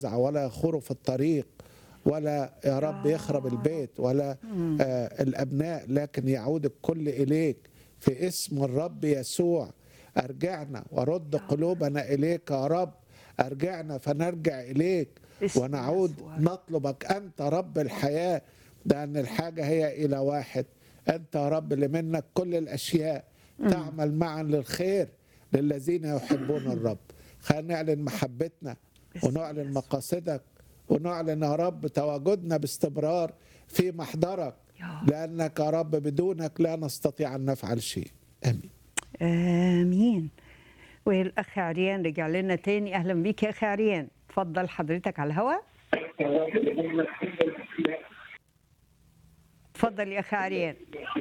ولا يخور في الطريق ولا يا رب يخرب البيت ولا آه الابناء لكن يعود الكل اليك في اسم الرب يسوع ارجعنا ورد قلوبنا اليك يا رب ارجعنا فنرجع اليك باسم ونعود يسوع. نطلبك انت رب الحياه لان الحاجه هي الى واحد انت يا رب اللي منك كل الاشياء تعمل معا للخير للذين يحبون الرب خلينا نعلن محبتنا باسم ونعلن يسوع. مقاصدك ونعلن يا رب تواجدنا باستمرار في محضرك يا رب. لانك يا رب بدونك لا نستطيع ان نفعل شيء امين امين والاخ عريان رجع لنا تاني اهلا بيك يا اخي عريان اتفضل حضرتك على الهواء اتفضل يا اخي عريان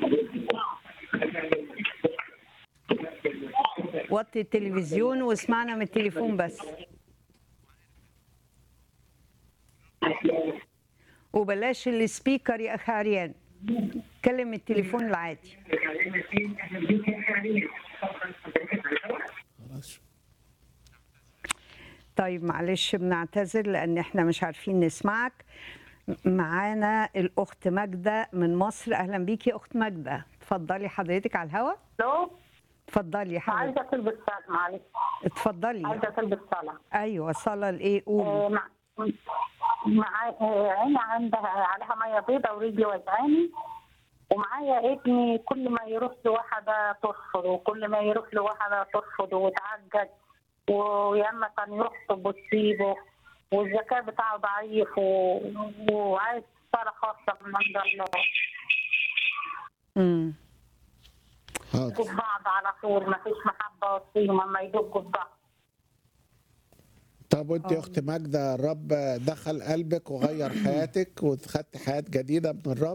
وطي التلفزيون واسمعنا من التليفون بس وبلاش السبيكر يا اخي عريان كلم التليفون العادي خلاص طيب معلش بنعتذر لان احنا مش عارفين نسمعك معانا الاخت ماجده من مصر اهلا بيكي يا اخت ماجده اتفضلي حضرتك على الهوا الو اتفضلي يا حضرتك عايزه تلبس صلاه معلش اتفضلي عايزه تلبس صلاه ايوه صلاه لايه آه، قولي مع مع آه، عيني عندها عليها ميه بيضاء ورجلي وجعاني ومعايا ابني كل ما يروح لواحدة ترفض وكل ما يروح لواحدة ترفض وتعجز ويا اما كان يخطب وتسيبه والذكاء بتاعه ضعيف و... وعايز صلاة خاصة من عند الله امم حاضر في بعض على طول ما فيش محبة وصيهم اما يدقوا في بعض طب وانت يا اخت ماجده الرب دخل قلبك وغير حياتك وخدت حياه جديده من الرب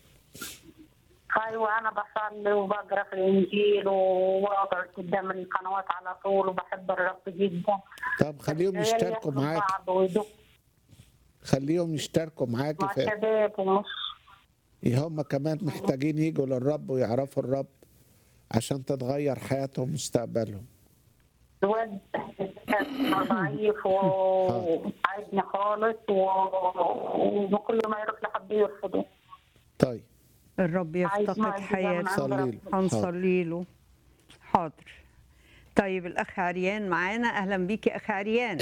ايوه انا بصلي وبقرا في الانجيل وبقعد قدام القنوات على طول وبحب الرب جدا طب خليهم يشتركوا ياخدوا معاك بعض ويدقوا خليهم يشتركوا معاكي مع في شباب ومش هم كمان محتاجين يجوا للرب ويعرفوا الرب عشان تتغير حياتهم ومستقبلهم الواد ضعيف وعايزني خالص و- وكل ما يروح لحد يرفضه طيب الرب عايز يفتقد معجزة من حياته عند صلي له. ربنا. هنصلي له حاضر طيب الاخ عريان معانا اهلا بيكي يا اخ عريان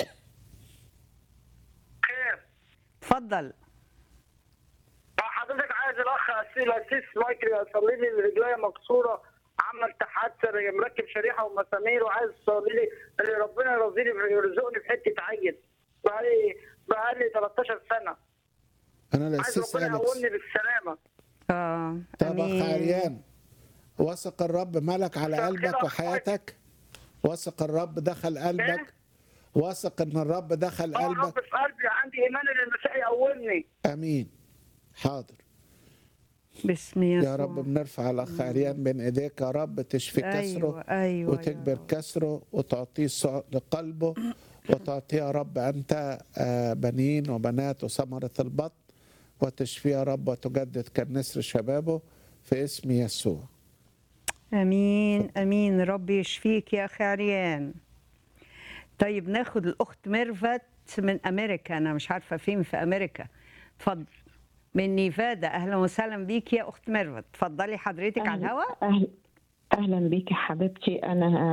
خير اتفضل حضرتك عايز الاخ اسيل اسيس مايكل يصلي لي رجليا مكسوره عمل تحسر مركب شريحه ومسامير وعايز يصلي لي اللي ربنا يرزقني يرزقني في حته عين بقالي بقالي 13 سنه انا عايز الاسيس ربنا اليكس يقومني بالسلامه اه طب اخ امين عريان وثق الرب ملك على طب قلبك كده وحياتك وثق الرب دخل قلبك واثق ان الرب دخل اه الرب قلبك في قلبي عندي ايمان ان المسيح يقومني امين حاضر باسم يسوع يا رب بنرفع الاخ عريان بين ايديك يا رب تشفي كسره ايوه ايوه يا وتكبر رب. كسره وتعطيه صع- لقلبه وتعطيه يا رب أنت آه، بنين وبنات وثمرة البطن وتشفيه يا رب وتجدد كالنسر شبابه في اسم يسوع امين امين رب يشفيك يا اخي عريان طيب ناخد الاخت ميرفت من امريكا انا مش عارفه فين في امريكا اتفضل من نيفادا اهلا وسهلا بيك يا اخت ميرفت اتفضلي حضرتك على الهواء أهل أهلا بيك يا حبيبتي أنا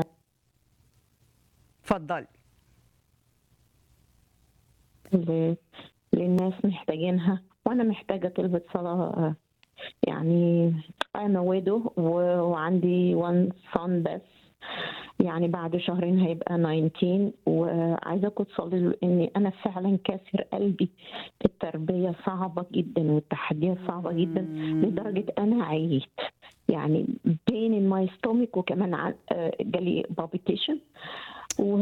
اتفضلي ل- للناس محتاجينها وأنا محتاجة تلبس صلاة يعني أنا ويدو وعندي one son بس يعني بعد شهرين هيبقى 19 وعايزاكم تصلي له إني أنا فعلا كاسر قلبي التربية صعبة جدا والتحديات صعبة جدا لدرجة أنا عييت يعني بين in my stomach وكمان ع- آه، جالي palpitation و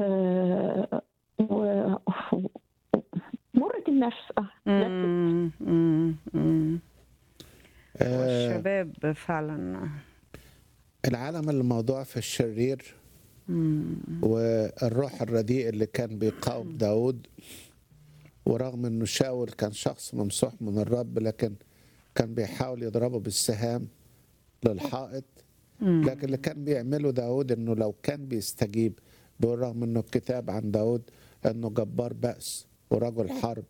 و مرة النفس اه that's it. مم، مم، مم. آه، والشباب فعلا العالم الموضوع في الشرير مم. والروح الرديء اللي كان بيقاوم داود ورغم انه شاول كان شخص ممسوح من الرب لكن كان بيحاول يضربه بالسهام للحائط مم. لكن اللي كان بيعمله داود انه لو كان بيستجيب بالرغم انه الكتاب عن داود انه جبار بأس ورجل حرب